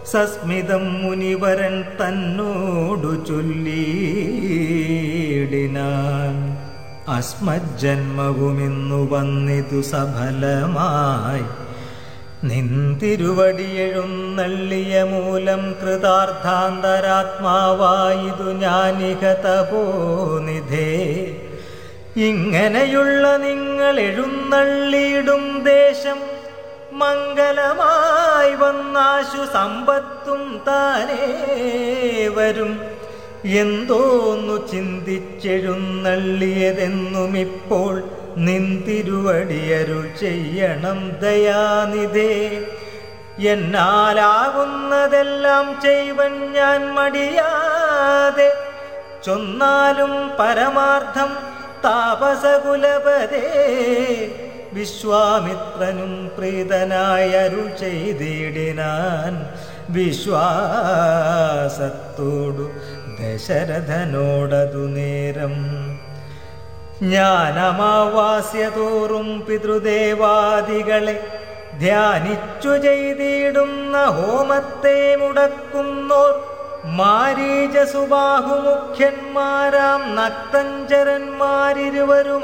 സസ്മിതം മുനിവരൻ തന്നോടു ചൊല്ലിയിടിനാൻ അസ്മജ്ജന്മവുമിന്നു വന്നിതു സഫലമായി നിന്തിരുവടിയെഴുന്നള്ളിയ മൂലം കൃതാർത്ഥാന്തരാത്മാവായിതു ഞാനിക തപോനിധേ ഇങ്ങനെയുള്ള നിങ്ങൾ എഴുന്നള്ളിയിടും ദേശം മംഗലമായി വന്നാശു സമ്പത്തും താനേ വരും എന്തോന്നു ചിന്തിച്ചെഴുന്നള്ളിയതെന്നുമിപ്പോൾ നിന്തിരുവടിയരുൾ ചെയ്യണം ദയാനിധേ എന്നാലാകുന്നതെല്ലാം ചെയ്വൻ ഞാൻ മടിയാതെ ചൊന്നാലും പരമാർത്ഥം താപസകുലപതേ വിശ്വാമിത്രനും പ്രീതനായ അരുൾ ചെയ്തിടിനാൻ വിശ്വാസത്തോടു ദശരഥനോടതു നേരം ജ്ഞാനമാവാസ്യതോറും പിതൃദേവാദികളെ ധ്യാനിച്ചു ചെയ്തിടുന്ന ഹോമത്തെ മുടക്കുന്നോർ മാരീജസുബാഹുമുഖ്യന്മാരാം നക്തഞ്ചരന്മാരിരുവരും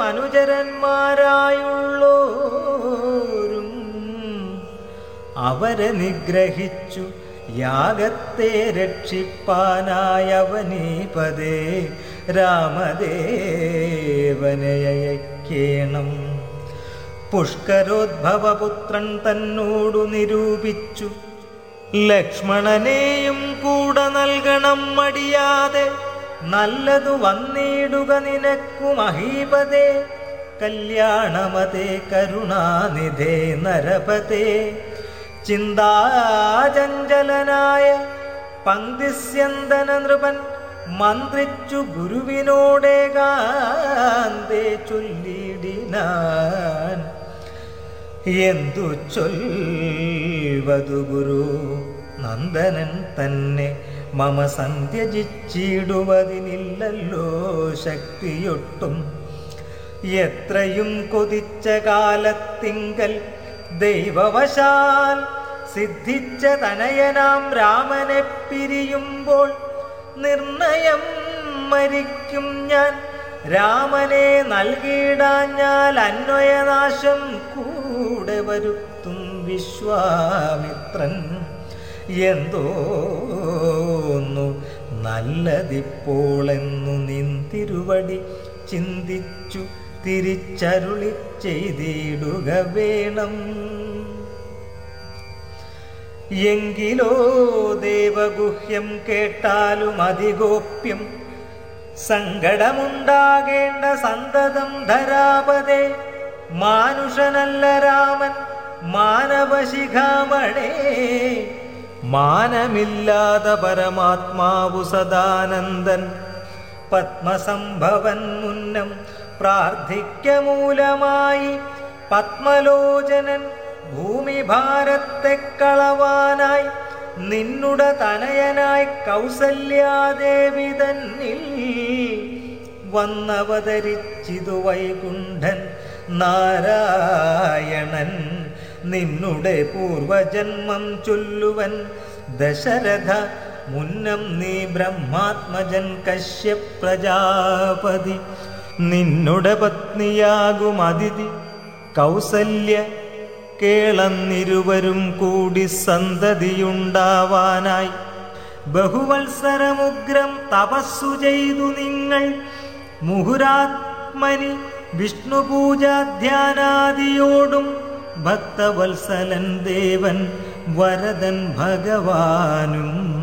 അനുചരന്മാരായുള്ളോരും അവരെ നിഗ്രഹിച്ചു യാഗത്തെ രക്ഷിപ്പാനായവനീപതേ രാമദേവനയക്കേണം പുഷ്കരോദ്ഭവപുത്രൻ തന്നോടു നിരൂപിച്ചു ലക്ഷ്മണനെയും കൂടെ നൽകണം മടിയാതെ നല്ലതു വന്നിടുക നിനക്കു മഹീപതേ കല്യാണമതേ കരുണാനിധേ നരപതേ ചിന്താചഞ്ചലനായ പങ്ക്തിസ്യന്തന നൃപൻ മന്ത്രിച്ചു ഗുരുവിനോടേകാന്തേ ചൊല്ലിടിനാൻ എന്തു ചൊൽവതു ഗുരു നന്ദനൻ തന്നെ മമ സന്ധ്യജിച്ചിടുവതിനില്ലല്ലോ ശക്തിയൊട്ടും എത്രയും കൊതിച്ച കാലത്തിങ്കൽ ദൈവവശാൽ സിദ്ധിച്ച തനയനാം രാമനെ പിരിയുമ്പോൾ നിർണയം മരിക്കും ഞാൻ രാമനെ നൽകിയിടാഞ്ഞാൽ അന്വയനാശം കൂടെ വരുത്തും വിശ്വാമിത്രൻ എന്തോന്നു നല്ലതിപ്പോളെന്നു നിന്തിരുവടി ചിന്തിച്ചു തിരിച്ചരുളി ചെയ്തിടുക വേണം എങ്കിലോ ദേവഗുഹ്യം കേട്ടാലും അതിഗോപ്യം സങ്കടമുണ്ടാകേണ്ട സന്തതം ധരാപതേ മാനുഷനല്ല രാമൻ മാനവശിഖാമണേ മാനമില്ലാത പരമാത്മാവു സദാനന്ദൻ പത്മസംഭവൻ മുന്നം പ്രാർത്ഥിക്ക മൂലമായി പത്മലോചനൻ ഭൂമിഭാരത്തെ കളവാനായി നിന്നുടെ തനയനായി കൗസല്യാദേവി തന്നിൽ വന്നവതരിച്ചിതു വൈകുണ്ഠൻ നാരായണൻ നിന്നുടെ പൂർവജന്മം ചൊല്ലുവൻ ദശരഥ മുന്നം നീ ബ്രഹ്മാത്മജൻ കശ്യ പ്രജാപതി നിന്നുടെ പത്നിയാകും അതിഥി കൗസല്യ കേളന്നിരുവരും കൂടി സന്തതിയുണ്ടാവാനായി ബഹുവത്സരമുഗ്രം തപസ്സു ചെയ്തു നിങ്ങൾ മുഹുരാത്മനി വിഷ്ണുപൂജാധ്യാനാദിയോടും ഭക്തവത്സലൻ ദേവൻ വരദൻ ഭഗവാനും